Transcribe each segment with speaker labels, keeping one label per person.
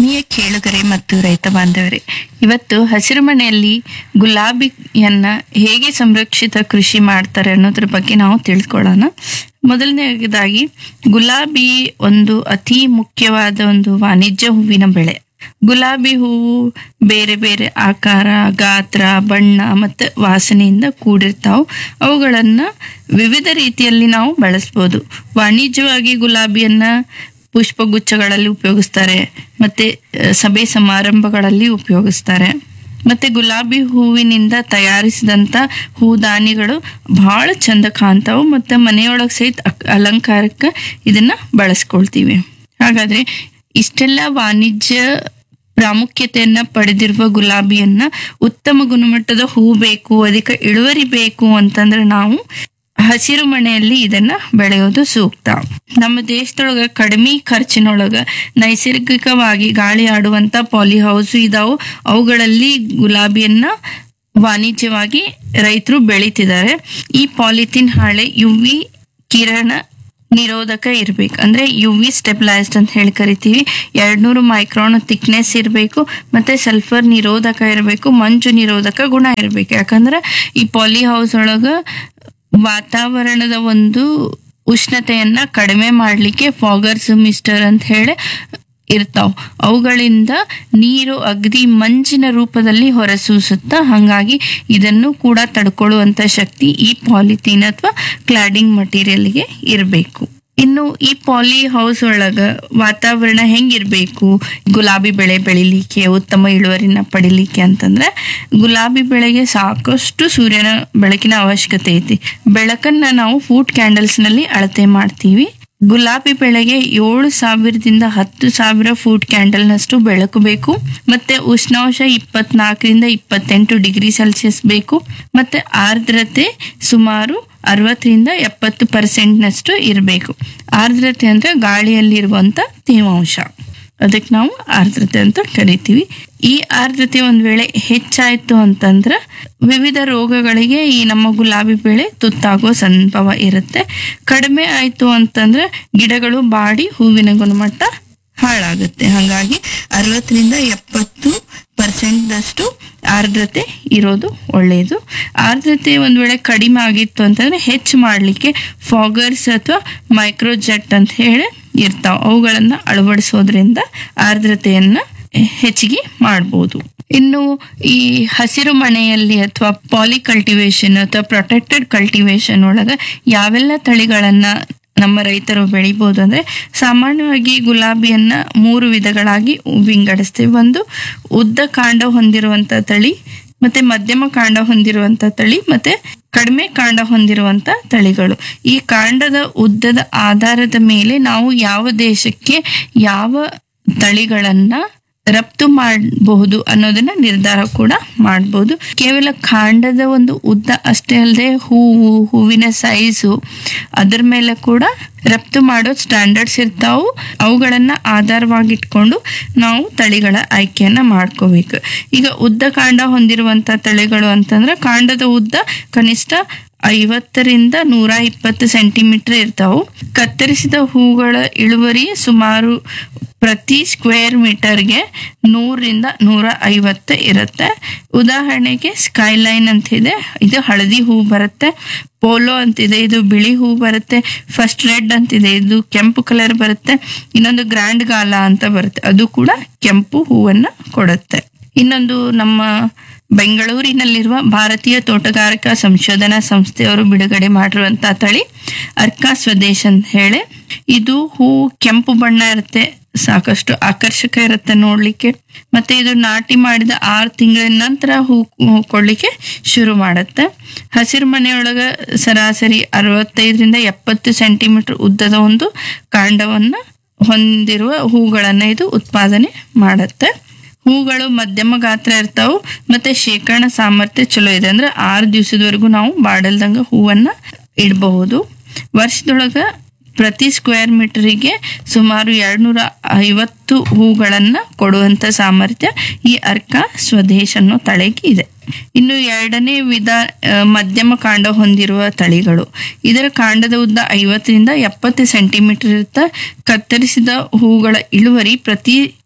Speaker 1: ಆತ್ಮೀಯ ಕೇಳುಗರೆ ಮತ್ತು ರೈತ ಬಾಂಧವರೇ ಇವತ್ತು ಹಸಿರು ಮನೆಯಲ್ಲಿ ಗುಲಾಬಿಯನ್ನ ಹೇಗೆ ಸಂರಕ್ಷಿತ ಕೃಷಿ ಮಾಡ್ತಾರೆ ಅನ್ನೋದ್ರ ಬಗ್ಗೆ ನಾವು ತಿಳ್ಕೊಳ್ಳೋಣ ಮೊದಲನೇದಾಗಿ ಗುಲಾಬಿ ಒಂದು ಅತಿ ಮುಖ್ಯವಾದ ಒಂದು ವಾಣಿಜ್ಯ ಹೂವಿನ ಬೆಳೆ ಗುಲಾಬಿ ಹೂವು ಬೇರೆ ಬೇರೆ ಆಕಾರ ಗಾತ್ರ ಬಣ್ಣ ಮತ್ತು ವಾಸನೆಯಿಂದ ಕೂಡಿರ್ತಾವು ಅವುಗಳನ್ನ ವಿವಿಧ ರೀತಿಯಲ್ಲಿ ನಾವು ಬಳಸ್ಬೋದು ವಾಣಿಜ್ಯವಾಗಿ ಗುಲಾಬಿಯನ್ನ ಪುಷ್ಪಗುಚ್ಛಗಳಲ್ಲಿ ಉಪಯೋಗಿಸ್ತಾರೆ ಮತ್ತೆ ಅಹ್, ಸಭೆ ಸಮಾರಂಭಗಳಲ್ಲಿ ಉಪಯೋಗಿಸ್ತಾರೆ ಮತ್ತೆ ಗುಲಾಬಿ ಹೂವಿನಿಂದ ತಯಾರಿಸಿದಂತ ಹೂದಾನಿಗಳು ಬಹಳ ಚಂದ ಕಾಣ್ತಾವು ಮತ್ತೆ ಮನೆಯೊಳಗೆ ಸಹಿತ ಅಕ್- ಅಲಂಕಾರಕ್ಕೆ ಇದನ್ನ ಬಳಸ್ಕೊಳ್ತೀವಿ ಹಾಗಾದ್ರೆ ಇಷ್ಟೆಲ್ಲ ವಾಣಿಜ್ಯ ಪ್ರಾಮುಖ್ಯತೆಯನ್ನ ಪಡೆದಿರುವ ಗುಲಾಬಿಯನ್ನ ಉತ್ತಮ ಗುಣಮಟ್ಟದ ಹೂ ಬೇಕು ಅದಕ್ಕೆ ಇಳುವರಿ ಬೇಕು ಅಂತಂದ್ರೆ ನಾವು ಹಸಿರು ಮನೆಯಲ್ಲಿ ಇದನ್ನ ಬೆಳೆಯೋದು ಸೂಕ್ತ ನಮ್ಮ ದೇಶದೊಳಗ ಕಡಿಮೆ ಖರ್ಚಿನೊಳಗ ನೈಸರ್ಗಿಕವಾಗಿ ಗಾಳಿ ಆಡುವಂತ ಪಾಲಿ ಹೌಸ್ ಇದಾವು ಅವುಗಳಲ್ಲಿ ಗುಲಾಬಿಯನ್ನ ವಾಣಿಜ್ಯವಾಗಿ ರೈತರು ಬೆಳೀತಿದ್ದಾರೆ ಈ ಪಾಲಿಥಿನ್ ಹಾಳೆ ಯು ವಿ ಕಿರಣ ನಿರೋಧಕ ಇರ್ಬೇಕು ಅಂದ್ರೆ ಯು ವಿ ಸ್ಟೆಬಿಲೈಸ್ಡ್ ಅಂತ ಹೇಳಿ ಕರಿತೀವಿ ಎರಡ್ನೂರು ಮೈಕ್ರಾನ್ ಥಿಕ್ನೆಸ್ ಇರಬೇಕು ಮತ್ತೆ ಸಲ್ಫರ್ ನಿರೋಧಕ ಇರಬೇಕು ಮಂಜು ನಿರೋಧಕ ಗುಣ ಇರಬೇಕು ಯಾಕಂದ್ರೆ ಈ ಪಾಲಿ ಹೌಸ್ ಒಳಗ ವಾತಾವರಣದ ಒಂದು ಉಷ್ಣತೆಯನ್ನ ಕಡಿಮೆ ಮಾಡಲಿಕ್ಕೆ ಫಾಗರ್ಸ್ ಮಿಸ್ಟರ್ ಅಂತ ಹೇಳಿ ಇರ್ತಾವ್ ಅವುಗಳಿಂದ ನೀರು ಅಗದಿ ಮಂಜಿನ ರೂಪದಲ್ಲಿ ಹೊರಸೂಸುತ್ತ ಹಾಗಾಗಿ ಇದನ್ನು ಕೂಡ ತಡ್ಕೊಳ್ಳುವಂತ ಶಕ್ತಿ ಈ ಪಾಲಿಥೀನ್ ಅಥವಾ ಕ್ಲಾಡಿಂಗ್ ಮಟೀರಿಯಲ್ಗೆ ಇರಬೇಕು ಇನ್ನು ಈ ಪಾಲಿ ಹೌಸ್ ಒಳಗ ವಾತಾವರಣ ಹೆಂಗಿರ್ಬೇಕು ಗುಲಾಬಿ ಬೆಳೆ ಬೆಳಿಲಿಕ್ಕೆ ಉತ್ತಮ ಇಳುವರಿನ ಪಡಿಲಿಕ್ಕೆ ಅಂತಂದ್ರೆ ಗುಲಾಬಿ ಬೆಳೆಗೆ ಸಾಕಷ್ಟು ಸೂರ್ಯನ ಬೆಳಕಿನ ಅವಶ್ಯಕತೆ ಐತಿ ಬೆಳಕನ್ನ ನಾವು ಫೂಡ್ ಕ್ಯಾಂಡಲ್ಸ್ ನಲ್ಲಿ ಅಳತೆ ಮಾಡ್ತೀವಿ ಗುಲಾಬಿ ಬೆಳೆಗೆ ಏಳು ಸಾವಿರದಿಂದ ಹತ್ತು ಸಾವಿರ ಫೂಟ್ ಕ್ಯಾಂಡಲ್ನಷ್ಟು ಬೆಳಕು ಬೇಕು ಮತ್ತೆ ಉಷ್ಣಾಂಶ ಇಪ್ಪತ್ನಾಲ್ಕರಿಂದ ಇಪ್ಪತ್ತೆಂಟು ಡಿಗ್ರಿ ಸೆಲ್ಸಿಯಸ್ ಬೇಕು ಮತ್ತೆ ಆರ್ದ್ರತೆ ಸುಮಾರು ಅರವತ್ತರಿಂದ ಎಪ್ಪತ್ತು ಪರ್ಸೆಂಟ್ನಷ್ಟು ಇರಬೇಕು ಆರ್ದ್ರತೆ ಅಂದ್ರೆ ಗಾಳಿಯಲ್ಲಿರುವಂತ ತೇವಾಂಶ ಅದಕ್ಕೆ ನಾವು ಆರ್ದ್ರತೆ ಅಂತ ಕರಿತೀವಿ ಈ ಆರ್ದ್ರತೆ ಒಂದ್ ವೇಳೆ ಹೆಚ್ಚಾಯ್ತು ಅಂತಂದ್ರೆ ವಿವಿಧ ರೋಗಗಳಿಗೆ ಈ ನಮ್ಮ ಗುಲಾಬಿ ಬೆಳೆ ತುತ್ತಾಗುವ ಸಂಭವ ಇರುತ್ತೆ ಕಡಿಮೆ ಆಯ್ತು ಅಂತಂದ್ರೆ ಗಿಡಗಳು ಬಾಡಿ ಹೂವಿನ ಗುಣಮಟ್ಟ ಹಾಳಾಗುತ್ತೆ ಹಾಗಾಗಿ ಅರವತ್ತರಿಂದ ಎಪ್ಪತ್ತು ಪರ್ಸೆಂಟ್ದಷ್ಟು ಆರ್ದ್ರತೆ ಇರೋದು ಒಳ್ಳೆಯದು ಆರ್ದ್ರತೆ ಒಂದ್ ವೇಳೆ ಕಡಿಮೆ ಆಗಿತ್ತು ಅಂತಂದ್ರೆ ಹೆಚ್ಚು ಮಾಡಲಿಕ್ಕೆ ಫಾಗರ್ಸ್ ಅಥವಾ ಮೈಕ್ರೋಜೆಟ್ ಅಂತ ಹೇಳಿ ಇರ್ತಾವ ಅವುಗಳನ್ನ ಅಳವಡಿಸೋದ್ರಿಂದ ಆರ್ದ್ರತೆಯನ್ನ ಹೆಚ್ಚಿಗೆ ಮಾಡ್ಬೋದು ಇನ್ನು ಈ ಹಸಿರು ಮನೆಯಲ್ಲಿ ಅಥವಾ ಪಾಲಿ ಕಲ್ಟಿವೇಶನ್ ಅಥವಾ ಪ್ರೊಟೆಕ್ಟೆಡ್ ಕಲ್ಟಿವೇಶನ್ ಒಳಗ ಯಾವೆಲ್ಲ ತಳಿಗಳನ್ನ ನಮ್ಮ ರೈತರು ಬೆಳಿಬೋದು ಅಂದ್ರೆ ಸಾಮಾನ್ಯವಾಗಿ ಗುಲಾಬಿಯನ್ನ ಮೂರು ವಿಧಗಳಾಗಿ ವಿಂಗಡಿಸ್ತೀವಿ ಒಂದು ಉದ್ದ ಕಾಂಡ ಹೊಂದಿರುವಂತ ತಳಿ ಮತ್ತೆ ಮಧ್ಯಮ ಕಾಂಡ ಹೊಂದಿರುವಂತ ತಳಿ ಮತ್ತೆ ಕಡಿಮೆ ಕಾಂಡ ಹೊಂದಿರುವಂತ ತಳಿಗಳು ಈ ಕಾಂಡದ ಉದ್ದದ ಆಧಾರದ ಮೇಲೆ ನಾವು ಯಾವ ದೇಶಕ್ಕೆ ಯಾವ ತಳಿಗಳನ್ನ ರಫ್ತು ಮಾಡಬಹುದು ಅನ್ನೋದನ್ನ ನಿರ್ಧಾರ ಕೂಡ ಮಾಡಬಹುದು ಕೇವಲ ಕಾಂಡದ ಒಂದು ಉದ್ದ ಅಷ್ಟೇ ಅಲ್ಲದೆ ಹೂವು ಹೂವಿನ ಸೈಜು ಅದ್ರ ಮೇಲೆ ಕೂಡ ರಫ್ತು ಮಾಡೋ ಸ್ಟ್ಯಾಂಡರ್ಡ್ಸ್ ಇರ್ತಾವು ಅವುಗಳನ್ನ ಆಧಾರವಾಗಿಟ್ಕೊಂಡು ನಾವು ತಳಿಗಳ ಆಯ್ಕೆಯನ್ನ ಮಾಡ್ಕೋಬೇಕು ಈಗ ಉದ್ದ ಕಾಂಡ ಹೊಂದಿರುವಂತ ತಳಿಗಳು ಅಂತಂದ್ರೆ ಕಾಂಡದ ಉದ್ದ ಕನಿಷ್ಠ ಐವತ್ತರಿಂದ ನೂರ ಇಪ್ಪತ್ತು ಸೆಂಟಿಮೀಟರ್ ಇರ್ತಾವು ಕತ್ತರಿಸಿದ ಹೂಗಳ ಇಳುವರಿ ಸುಮಾರು ಪ್ರತಿ ಸ್ಕ್ವೇರ್ ಮೀಟರ್ಗೆ ನೂರಿಂದ ನೂರ ಐವತ್ತು ಇರುತ್ತೆ ಉದಾಹರಣೆಗೆ ಸ್ಕೈಲೈನ್ ಅಂತಿದೆ ಇದು ಹಳದಿ ಹೂ ಬರುತ್ತೆ ಪೋಲೋ ಅಂತಿದೆ ಇದು ಬಿಳಿ ಹೂ ಬರುತ್ತೆ ಫಸ್ಟ್ ರೆಡ್ ಅಂತಿದೆ ಇದು ಕೆಂಪು ಕಲರ್ ಬರುತ್ತೆ ಇನ್ನೊಂದು ಗ್ರ್ಯಾಂಡ್ ಗಾಲ ಅಂತ ಬರುತ್ತೆ ಅದು ಕೂಡ ಕೆಂಪು ಹೂವನ್ನ ಕೊಡುತ್ತೆ ಇನ್ನೊಂದು ನಮ್ಮ ಬೆಂಗಳೂರಿನಲ್ಲಿರುವ ಭಾರತೀಯ ತೋಟಗಾರಿಕಾ ಸಂಶೋಧನಾ ಸಂಸ್ಥೆಯವರು ಬಿಡುಗಡೆ ಮಾಡಿರುವಂತ ತಳಿ ಅರ್ಕಾ ಸ್ವದೇಶ್ ಅಂತ ಹೇಳಿ ಇದು ಹೂ ಕೆಂಪು ಬಣ್ಣ ಇರುತ್ತೆ ಸಾಕಷ್ಟು ಆಕರ್ಷಕ ಇರುತ್ತೆ ನೋಡ್ಲಿಕ್ಕೆ ಮತ್ತೆ ಇದು ನಾಟಿ ಮಾಡಿದ ಆರು ತಿಂಗಳಿನ ನಂತರ ಹೂ ಹೂ ಕೊಡ್ಲಿಕ್ಕೆ ಶುರು ಮಾಡುತ್ತೆ ಹಸಿರು ಮನೆಯೊಳಗ ಸರಾಸರಿ ಅರವತ್ತೈದರಿಂದ ಎಪ್ಪತ್ತು ಸೆಂಟಿಮೀಟರ್ ಉದ್ದದ ಒಂದು ಕಾಂಡವನ್ನ ಹೊಂದಿರುವ ಹೂಗಳನ್ನ ಇದು ಉತ್ಪಾದನೆ ಮಾಡುತ್ತೆ ಹೂಗಳು ಮಧ್ಯಮ ಗಾತ್ರ ಇರ್ತಾವು ಮತ್ತೆ ಶೇಖರಣಾ ಸಾಮರ್ಥ್ಯ ಚಲೋ ಇದೆ ಅಂದ್ರೆ ಆರು ದಿವಸದವರೆಗೂ ನಾವು ಬಾಡಲ್ದಂಗ ಹೂವನ್ನ ಇಡಬಹುದು ವರ್ಷದೊಳಗ ಪ್ರತಿ ಸ್ಕ್ವೇರ್ ಮೀಟರಿಗೆ ಸುಮಾರು ಎರಡ್ನೂರ ಐವತ್ತು ಹೂಗಳನ್ನ ಕೊಡುವಂತ ಸಾಮರ್ಥ್ಯ ಈ ಅರ್ಕ ಸ್ವದೇಶ್ ಅನ್ನೋ ತಳಿಗೆ ಇದೆ ಇನ್ನು ಎರಡನೇ ವಿಧ ಆ, ಮಧ್ಯಮ ಕಾಂಡ ಹೊಂದಿರುವ ತಳಿಗಳು ಇದರ ಕಾಂಡದ ಉದ್ದ ಐವತ್ತರಿಂದ ಎಪ್ಪತ್ತು ಸೆಂಟಿಮೀಟರ್ ಇರುತ್ತೆ ಕತ್ತರಿಸಿದ ಹೂಗಳ ಇಳುವರಿ ಪ್ರತಿ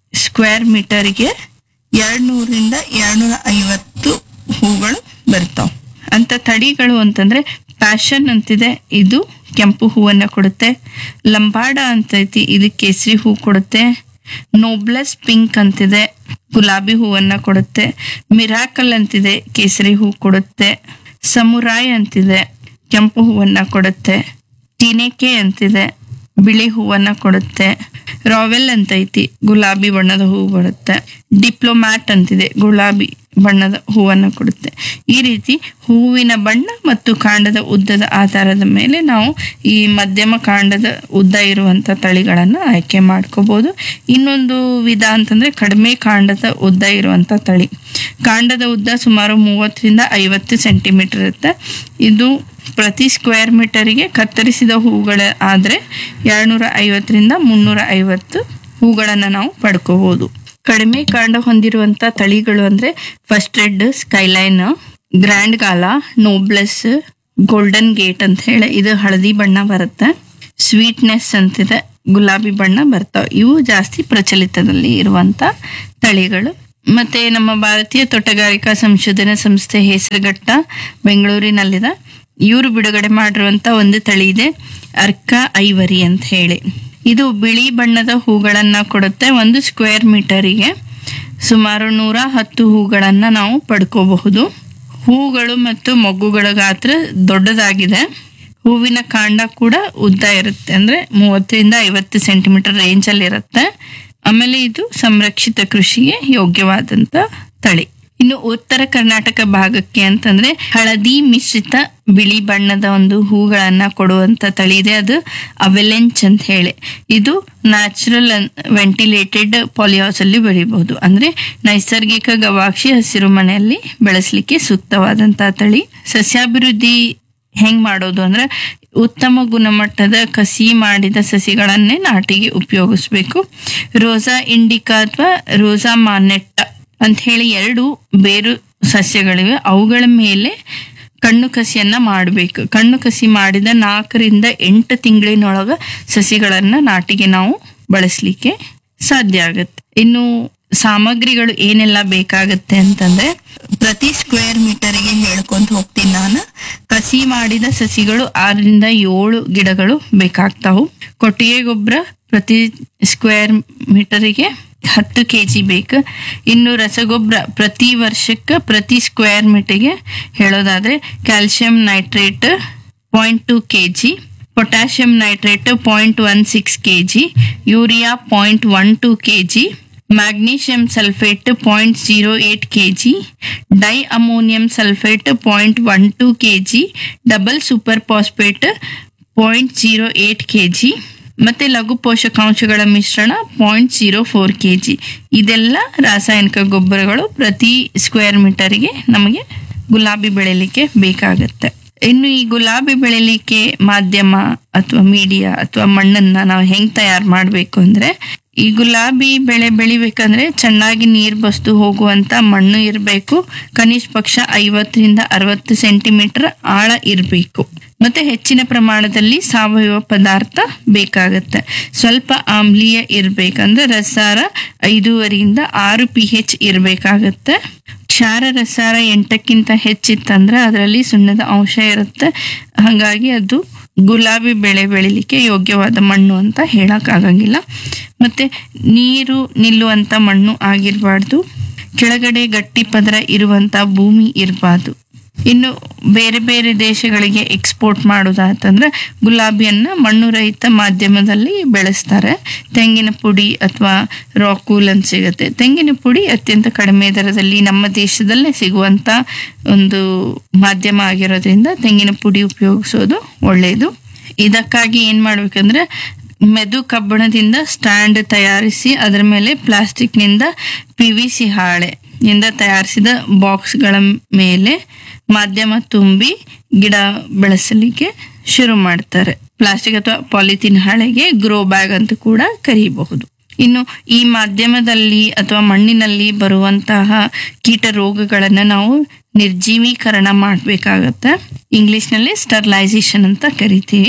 Speaker 1: ಸ್ಕ್ವೇರ್ ಮೀಟರ್ಗೆ ಎರಡ್ ನೂರರಿಂದ ಎರಡ್ನೂರ ಐವತ್ತು ಹೂಗಳು ಬರ್ತಾವ್ ಅಂತ ತಳಿಗಳು ಅಂತಂದ್ರೆ ಪ್ಯಾಷನ್ ಅಂತಿದೆ ಇದು ಕೆಂಪು ಹೂವನ್ನ ಕೊಡುತ್ತೆ ಲಂಬಾಡ ಅಂತೈತಿ ಇದು ಕೇಸರಿ ಹೂ ಕೊಡುತ್ತೆ ನೋಬ್ಲೆಸ್ ಪಿಂಕ್ ಅಂತಿದೆ ಗುಲಾಬಿ ಹೂವನ್ನ ಕೊಡುತ್ತೆ ಮಿರಾಕಲ್ ಅಂತಿದೆ ಕೇಸರಿ ಹೂ ಕೊಡುತ್ತೆ ಸಮುರಾಯ್ ಅಂತಿದೆ ಕೆಂಪು ಹೂವನ್ನ ಕೊಡುತ್ತೆ ಟಿನೆಕೆ ಅಂತಿದೆ ಬಿಳಿ ಹೂವನ್ನ ಕೊಡುತ್ತೆ ರಾವೆಲ್ ಅಂತ ಐತಿ ಗುಲಾಬಿ ಬಣ್ಣದ ಹೂವು ಬರುತ್ತೆ ಡಿಪ್ಲೊಮ್ಯಾಟ್ ಅಂತಿದೆ ಗುಲಾಬಿ ಬಣ್ಣದ ಹೂವನ್ನ ಕೊಡುತ್ತೆ ಈ ರೀತಿ ಹೂವಿನ ಬಣ್ಣ ಮತ್ತು ಕಾಂಡದ ಉದ್ದದ ಆಧಾರದ ಮೇಲೆ ನಾವು ಈ ಮಧ್ಯಮ ಕಾಂಡದ ಉದ್ದ ಇರುವಂತ ತಳಿಗಳನ್ನ ಆಯ್ಕೆ ಮಾಡ್ಕೋಬಹುದು ಇನ್ನೊಂದು ವಿಧ ಅಂತಂದ್ರೆ ಕಡಿಮೆ ಕಾಂಡದ ಉದ್ದ ಇರುವಂತ ತಳಿ ಕಾಂಡದ ಉದ್ದ ಸುಮಾರು ಮೂವತ್ತರಿಂದ ಐವತ್ತು ಸೆಂಟಿಮೀಟರ್ ಇರುತ್ತೆ ಇದು ಪ್ರತಿ ಸ್ಕ್ವೇರ್ ಮೀಟರಿಗೆ ಕತ್ತರಿಸಿದ ಹೂಗಳ ಆದರೆ ಎರಡ್ನೂರ ಐವತ್ತರಿಂದ ಮುನ್ನೂರ ಐವತ್ತು ಹೂಗಳನ್ನು ನಾವು ಪಡ್ಕೋಬಹುದು ಕಡಿಮೆ ಕಾಂಡ ಹೊಂದಿರುವಂತ ತಳಿಗಳು ಅಂದ್ರೆ first red skyline grand gala noblesse golden gate ಅಂತ ಹೇಳಿ ಇದು ಹಳದಿ ಬಣ್ಣ ಬರುತ್ತೆ ಸ್ವೀಟ್ನೆಸ್ ಅಂತಿದೆ ಗುಲಾಬಿ ಬಣ್ಣ ಬರ್ತಾವೆ ಇವು ಜಾಸ್ತಿ ಪ್ರಚಲಿತದಲ್ಲಿ ಇರುವಂತ ತಳಿಗಳು ಮತ್ತೆ ನಮ್ಮ ಭಾರತೀಯ ತೋಟಗಾರಿಕಾ ಸಂಶೋಧನಾ ಸಂಸ್ಥೆ ಹೆಸರುಘಟ್ಟ ಬೆಂಗಳೂರಿನಲ್ಲಿದೆ ಇವರು ಬಿಡುಗಡೆ ಮಾಡಿರುವಂತ ಒಂದು ತಳಿ ಇದೆ ಅರ್ಕ ಐವರಿ ಅಂತ ಹೇಳಿ ಇದು ಬಿಳಿ ಬಣ್ಣದ ಹೂಗಳನ್ನ ಕೊಡುತ್ತೆ ಒಂದು ಸ್ಕ್ವೇರ್ ಮೀಟರಿಗೆ ಸುಮಾರು ನೂರ ಹತ್ತು ಹೂಗಳನ್ನ ನಾವು ಪಡ್ಕೋಬಹುದು ಹೂಗಳು ಮತ್ತು ಮೊಗ್ಗುಗಳ ಗಾತ್ರ ದೊಡ್ಡದಾಗಿದೆ ಹೂವಿನ ಕಾಂಡ ಕೂಡ ಉದ್ದ ಇರುತ್ತೆ ಅಂದ್ರೆ ಮೂವತ್ತರಿಂದ ಐವತ್ತು ಸೆಂಟಿಮೀಟರ್ ರೇಂಜ್ ಅಲ್ಲಿ ಇರುತ್ತೆ ಆಮೇಲೆ ಇದು ಸಂರಕ್ಷಿತ ಕೃಷಿಗೆ ಯೋಗ್ಯವಾದಂತ ತಳಿ ಇನ್ನು ಉತ್ತರ ಕರ್ನಾಟಕ ಭಾಗಕ್ಕೆ ಅಂತಂದ್ರೆ ಹಳದಿ ಮಿಶ್ರಿತ ಬಿಳಿ ಬಣ್ಣದ ಒಂದು ಹೂಗಳನ್ನ ಕೊಡುವಂತ ತಳಿ ಇದೆ ಅದು ಅವೆಲೆಂಚ್ ಅಂತ ಹೇಳಿ ಇದು ನ್ಯಾಚುರಲ್ ವೆಂಟಿಲೇಟೆಡ್ ಪಾಲಿಹೌಸ್ ಅಲ್ಲಿ ಬೆಳಿಬಹುದು ಅಂದ್ರೆ ನೈಸರ್ಗಿಕ ಗವಾಕ್ಷಿ ಹಸಿರು ಮನೆಯಲ್ಲಿ ಬೆಳೆಸಲಿಕ್ಕೆ ಸೂಕ್ತವಾದಂತಹ ತಳಿ ಸಸ್ಯಾಭಿವೃದ್ಧಿ ಹೆಂಗ್ ಮಾಡೋದು ಅಂದ್ರೆ ಉತ್ತಮ ಗುಣಮಟ್ಟದ ಕಸಿ ಮಾಡಿದ ಸಸಿಗಳನ್ನೇ ನಾಟಿಗೆ ಉಪಯೋಗಿಸ್ಬೇಕು ರೋಸಾ ಇಂಡಿಕಾ ಅಥವಾ ರೋಸಾ ಮಾನೆಟ್ಟ ಅಂತ ಹೇಳಿ ಎರಡು ಬೇರು ಸಸ್ಯಗಳಿವೆ ಅವುಗಳ ಮೇಲೆ ಕಣ್ಣು ಕಸಿಯನ್ನ ಮಾಡಬೇಕು ಕಣ್ಣು ಕಸಿ ಮಾಡಿದ ನಾಲ್ಕರಿಂದ ಎಂಟು ತಿಂಗಳಿನೊಳಗ ಸಸಿಗಳನ್ನ ನಾಟಿಗೆ ನಾವು ಬಳಸಲಿಕ್ಕೆ ಸಾಧ್ಯ ಆಗುತ್ತೆ ಇನ್ನು ಸಾಮಗ್ರಿಗಳು ಏನೆಲ್ಲ ಬೇಕಾಗತ್ತೆ ಅಂತಂದ್ರೆ ಪ್ರತಿ ಸ್ಕ್ವೇರ್ ಮೀಟರ್ಗೆ ಹೇಳ್ಕೊಂತ ಹೋಗ್ತೀನಿ ನಾನು ಕಸಿ ಮಾಡಿದ ಸಸಿಗಳು ಆರರಿಂದ ಏಳು ಗಿಡಗಳು ಬೇಕಾಗ್ತಾವು ಕೊಟ್ಟಿಗೆ ಗೊಬ್ಬರ ಪ್ರತಿ ಸ್ಕ್ವೇರ್ ಮೀಟರಿಗೆ ಹತ್ತು ಕೆ ಜಿ ಬೇಕು ಇನ್ನು ರಸಗೊಬ್ಬರ ಪ್ರತಿ ವರ್ಷಕ್ಕೆ ಪ್ರತಿ ಸ್ಕ್ವೇರ್ ಮೀಟರ್ಗೆ ಹೇಳೋದಾದ್ರೆ calcium nitrate point two K G potassium nitrate point one six K G urea point one two K G magnesium sulphate point zero eight K G di ammonium sulphate point one two K G double super phosphate point zero eight K G ಮತ್ತೆ ಲಘು ಪೋಷಕಾಂಶಗಳ ಮಿಶ್ರಣ point zero four K G ಇದೆಲ್ಲ ರಾಸಾಯನಿಕ ಗೊಬ್ಬರಗಳು ಪ್ರತಿ square ಮೀಟರ್ಗೆ ನಮಗೆ ಗುಲಾಬಿ ಬೆಳೆಯಲಿಕ್ಕೆ ಬೇಕಾಗತ್ತೆ ಇನ್ನು ಈ ಗುಲಾಬಿ ಬೆಳೆಯಲಿಕ್ಕೆ ಮಾಧ್ಯಮ ಅಥವಾ ಮೀಡಿಯಾ ಅಥವಾ ಮಣ್ಣನ್ನ ನಾವು ಹೆಂಗ್ ತಯಾರು ಮಾಡಬೇಕು ಅಂದ್ರೆ ಈ ಗುಲಾಬಿ ಬೆಳೆ ಬೆಳಿಬೇಕಂದ್ರೆ ಚೆನ್ನಾಗಿ ನೀರ್ ಬಸ್ದು ಹೋಗುವಂತ ಮಣ್ಣು ಇರಬೇಕು ಕನಿಷ್ಠ ಪಕ್ಷ ಐವತ್ತರಿಂದ ಅರವತ್ತು ಸೆಂಟಿಮೀಟರ್ ಆಳ ಇರಬೇಕು ಮತ್ತೆ ಹೆಚ್ಚಿನ ಪ್ರಮಾಣದಲ್ಲಿ ಸಾವಯವ ಪದಾರ್ಥ ಬೇಕಾಗತ್ತೆ ಸ್ವಲ್ಪ ಆಮ್ಲೀಯ ಇರ್ಬೇಕಂದ್ರೆ ರಸಾರ ಐದೂವರಿಯಿಂದ ಆರು ಪಿ ಹೆಚ್ ಇರಬೇಕಾಗತ್ತೆ ಕ್ಷಾರ ರಸಾರ ಎಂಟಕ್ಕಿಂತ ಹೆಚ್ಚಿತ್ತಂದ್ರೆ ಅದರಲ್ಲಿ ಸುಣ್ಣದ ಅಂಶ ಇರುತ್ತೆ ಹಾಗಾಗಿ ಅದು ಗುಲಾಬಿ ಬೆಳೆ ಬೆಳಿಲಿಕ್ಕೆ ಯೋಗ್ಯವಾದ ಮಣ್ಣು ಅಂತ ಹೇಳಕ್ ಆಗಂಗಿಲ್ಲ ಮತ್ತೆ ನೀರು ನಿಲ್ಲುವಂತ ಮಣ್ಣು ಆಗಿರಬಾರ್ದು ಕೆಳಗಡೆ ಗಟ್ಟಿ ಪದರ ಇರುವಂತ ಭೂಮಿ ಇರಬಾರ್ದು ಇನ್ನು ಬೇರೆ ಬೇರೆ ದೇಶಗಳಿಗೆ ಎಕ್ಸ್ಪೋರ್ಟ್ ಮಾಡೋದಾತಂದ್ರೆ ಗುಲಾಬಿಯನ್ನ ಮಣ್ಣು ರಹಿತ ಮಾಧ್ಯಮದಲ್ಲಿ ಬೆಳೆಸ್ತಾರೆ ತೆಂಗಿನ ಪುಡಿ ಅಥವಾ ರಾಕೂಲ್ ಅಂತ ಸಿಗುತ್ತೆ ತೆಂಗಿನ ಪುಡಿ ಅತ್ಯಂತ ಕಡಿಮೆ ದರದಲ್ಲಿ ನಮ್ಮ ದೇಶದಲ್ಲೇ ಸಿಗುವಂತ ಒಂದು ಮಾಧ್ಯಮ ಆಗಿರೋದ್ರಿಂದ ತೆಂಗಿನ ಪುಡಿ ಉಪಯೋಗಿಸೋದು ಒಳ್ಳೆಯದು ಇದಕ್ಕಾಗಿ ಏನ್ ಮಾಡ್ಬೇಕಂದ್ರೆ ಮೆದು ಕಬ್ಬಣದಿಂದ ಸ್ಟ್ಯಾಂಡ್ ತಯಾರಿಸಿ ಅದರ ಮೇಲೆ ಪ್ಲಾಸ್ಟಿಕ್ನಿಂದ ಪಿ ವಿ ಸಿ ಹಾಳೆ ಇಂದ ತಯಾರಿಸಿದ ಬಾಕ್ಸ್ಗಳ ಮೇಲೆ ಮಾಧ್ಯಮ ತುಂಬಿ ಗಿಡ ಬೆಳೆಸಲಿಕ್ಕೆ ಶುರು ಮಾಡ್ತಾರೆ ಪ್ಲಾಸ್ಟಿಕ್ ಅಥವಾ ಪಾಲಿಥಿನ್ ಹಾಳೆಗೆ ಗ್ರೋ ಬ್ಯಾಗ್ ಅಂತ ಕೂಡ ಕರೀಬಹುದು ಇನ್ನು ಈ ಮಾಧ್ಯಮದಲ್ಲಿ ಅಥವಾ ಮಣ್ಣಿನಲ್ಲಿ ಬರುವಂತಹ ಕೀಟ ರೋಗಗಳನ್ನ ನಾವು ನಿರ್ಜೀವೀಕರಣ ಮಾಡಬೇಕಾಗತ್ತೆ ಇಂಗ್ಲಿಷ್ನಲ್ಲಿ ಸ್ಟರ್ಲೈಸೇಷನ್ ಅಂತ ಕರಿತೀವಿ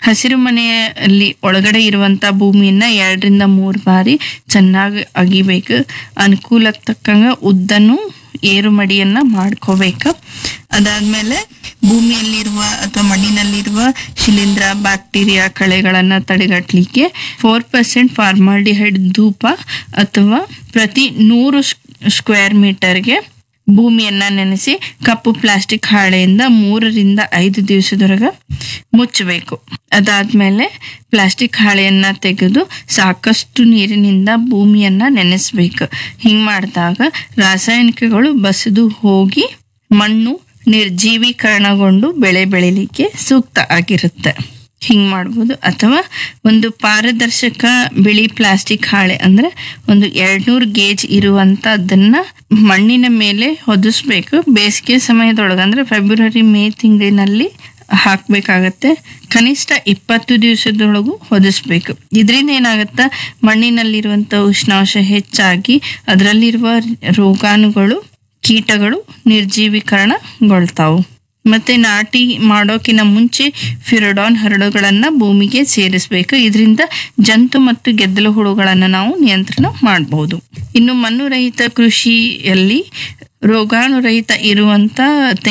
Speaker 1: ಹಸಿರು ಮನೆಯಲ್ಲಿ ಒಳಗಡೆ ಇರುವಂತ ಭೂಮಿಯನ್ನ ಎರಡರಿಂದ ಮೂರು ಬಾರಿ ಚೆನ್ನಾಗಿ ಅಗಿಬೇಕು ಅನುಕೂಲಕ್ಕೆ ತಕ್ಕಂಗ ಉದ್ದನು ಏರು ಮಡಿಯನ್ನ ಮಾಡ್ಕೋಬೇಕು ಅದಾದ್ಮೇಲೆ ಭೂಮಿಯಲ್ಲಿರುವ ಅಥವಾ ಮಣ್ಣಿನಲ್ಲಿರುವ ಶಿಲೀಂಧ್ರ ಬ್ಯಾಕ್ಟೀರಿಯಾ ಕಳೆಗಳನ್ನ ತಡೆಗಟ್ಟಲಿಕ್ಕೆ ಫೋರ್ ಪರ್ಸೆಂಟ್ ಫಾರ್ಮಾಲ್ಡಿಹೈಡ್ ಧೂಪ ಅಥವಾ ಪ್ರತಿ ನೂರು ಸ್ಕ್ವೇರ್ ಮೀಟರ್ಗೆ ಭೂಮಿಯನ್ನ ನೆನೆಸಿ ಕಪ್ಪು ಪ್ಲಾಸ್ಟಿಕ್ ಹಾಳೆಯಿಂದ ಮೂರರಿಂದ ಐದು ದಿವಸದವರೆಗೆ ಮುಚ್ಚಬೇಕು ಅದಾದ್ಮೇಲೆ ಪ್ಲಾಸ್ಟಿಕ್ ಹಾಳೆಯನ್ನ ತೆಗೆದು ಸಾಕಷ್ಟು ನೀರಿನಿಂದ ಭೂಮಿಯನ್ನ ನೆನೆಸ್ಬೇಕು ಹಿಂಗ್ ಮಾಡಿದಾಗ ರಾಸಾಯನಿಕಗಳು ಬಸಿದು ಹೋಗಿ ಮಣ್ಣು ನಿರ್ಜೀವೀಕರಣಗೊಂಡು ಬೆಳೆ ಬೆಳಿಲಿಕ್ಕೆ ಸೂಕ್ತ ಆಗಿರುತ್ತೆ ಹಿಂಗ್ ಮಾಡ್ಬೋದು ಅಥವಾ ಒಂದು ಪಾರದರ್ಶಕ ಬಿಳಿ ಪ್ಲಾಸ್ಟಿಕ್ ಹಾಳೆ ಅಂದ್ರೆ ಒಂದು ಎರಡ್ನೂರು ಗೇಜ್ ಇರುವಂತದನ್ನ ಮಣ್ಣಿನ ಮೇಲೆ ಹೊದಿಸ್ಬೇಕು ಬೇಸಿಗೆ ಸಮಯದೊಳಗೆ ಅಂದ್ರೆ ಫೆಬ್ರವರಿ ಮೇ ತಿಂಗಳಿನಲ್ಲಿ ಹಾಕ್ಬೇಕಾಗತ್ತೆ ಕನಿಷ್ಠ ಇಪ್ಪತ್ತು ದಿವಸದೊಳಗೂ ಹೊದಿಸ್ಬೇಕು ಇದರಿಂದ ಏನಾಗುತ್ತಾ ಮಣ್ಣಿನಲ್ಲಿರುವಂತ ಉಷ್ಣಾಂಶ ಹೆಚ್ಚಾಗಿ ಅದರಲ್ಲಿರುವ ರೋಗಾಣುಗಳು ಕೀಟಗಳು ನಿರ್ಜೀವೀಕರಣಗೊಳ್ತಾವು ಮತ್ತೆ ನಾಟಿ ಮಾಡೋಕಿನ ಮುಂಚೆ ಫಿರಡಾನ್ ಹರಳುಗಳನ್ನ ಭೂಮಿಗೆ ಸೇರಿಸಬೇಕು ಇದರಿಂದ ಜಂತು ಮತ್ತು ಗೆದ್ದಲು ಹುಳುಗಳನ್ನ ನಾವು ನಿಯಂತ್ರಣ ಮಾಡಬಹುದು ಇನ್ನು ಮಣ್ಣು ರಹಿತ ಕೃಷಿಯಲ್ಲಿ ರೋಗಾಣು ರಹಿತ ಇರುವಂತ